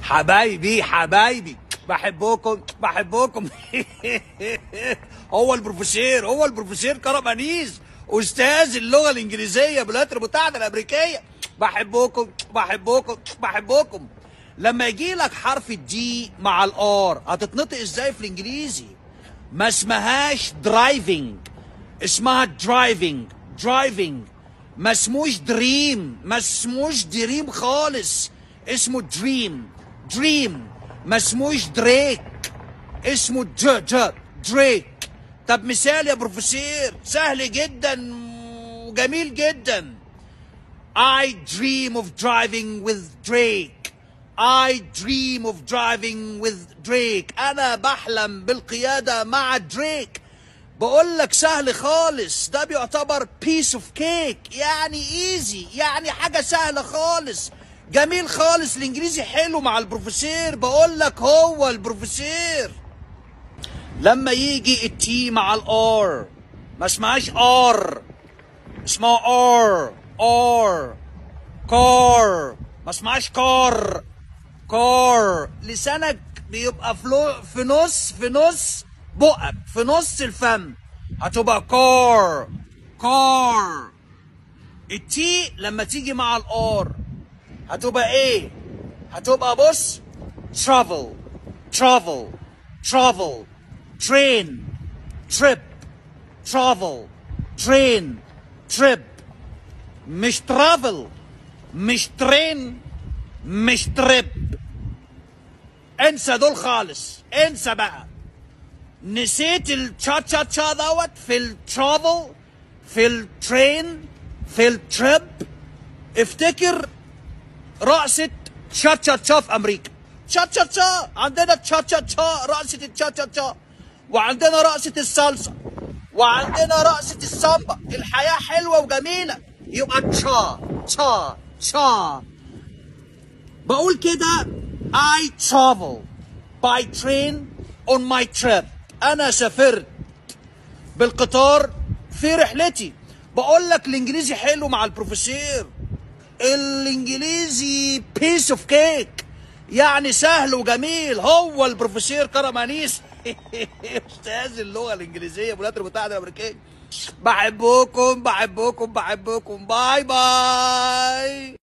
حبايبي حبايبي بحبكم بحبكم هو البروفيسور هو البروفيسور كرم انيس استاذ اللغه الانجليزيه بالولايات المتحده الامريكيه بحبكم بحبكم بحبكم لما يجي لك حرف الدي مع الار هتتنطق ازاي في الانجليزي ما اسمهاش درايفنج اسمها درايفنج درايفنج ما اسموش دريم ما اسموش دريم خالص اسمه دريم دريم ما اسموش دريك اسمه ج ج دريك طب مثال يا بروفيسور سهل جدا وجميل جدا I dream of driving with Drake I dream of driving with Drake أنا بحلم بالقيادة مع دريك بقول لك سهل خالص ده بيعتبر piece of cake يعني easy يعني حاجة سهلة خالص جميل خالص الانجليزي حلو مع البروفيسور بقول لك هو البروفيسور لما يجي التي مع الار ما اسمهاش ار اسمها ار ار كار ما اسمهاش كار كار لسانك بيبقى فلو في نص في نص بقك في نص الفم هتبقى كار كار التي لما تيجي مع الار هتبقى ايه هتبقى بص travel travel travel train trip travel train trip مش travel مش train مش trip انسى دول خالص انسى بقى نسيت التشا تشا تشا دوت في الترافل في الترين في التريب افتكر رقصة تشا تشا تشا في امريكا تشا تشا تشا عندنا تشا تشا تشا رقصة التشا تشا تشا وعندنا رقصة الصلصة وعندنا رقصة السامبا الحياة حلوة وجميلة يبقى تشا تشا تشا بقول كده I travel by train on my trip أنا سافرت بالقطار في رحلتي بقول لك الإنجليزي حلو مع البروفيسور الإنجليزي بيس اوف كيك يعني سهل وجميل هو البروفيسور كرم أنيس أستاذ اللغة الإنجليزية بالولايات المتحدة الأمريكية بحبكم بحبكم بحبكم باي باي